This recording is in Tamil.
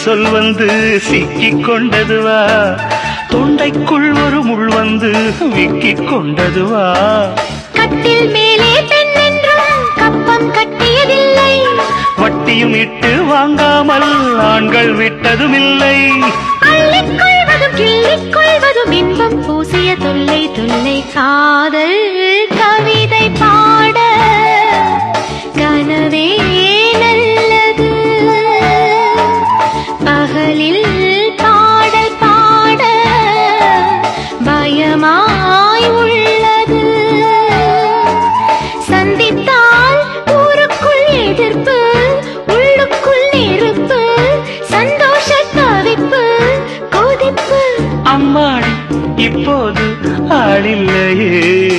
சொல் வந்து சிக்கிக் கொண்டதுவா தொண்டைக்குள் ஒரு முள் வந்து விக்கிக் கொண்டதுவா கட்டில் மேலே பெண் என்றும் கப்பம் கட்டியதில்லை வட்டியும் இட்டு வாங்காமல் ஆண்கள் விட்டதும் இல்லை அள்ளிக் கொள்வதும் கிள்ளிக் கொள்வதும் இன்பம் பூசிய தொல்லை தொல்லை காதல் கவிதை பாட கனவே நல்லது பகலில் பாடல் பாட பயமாய் உள்ளது சந்தித்தால் ஊருக்குள் எதிர்ப்பு உள்ளுக்குள் நெருப்பு சந்தோஷ தவிப்பு கொதிப்பு அம்மாடி இப்போது ஆளில்லையே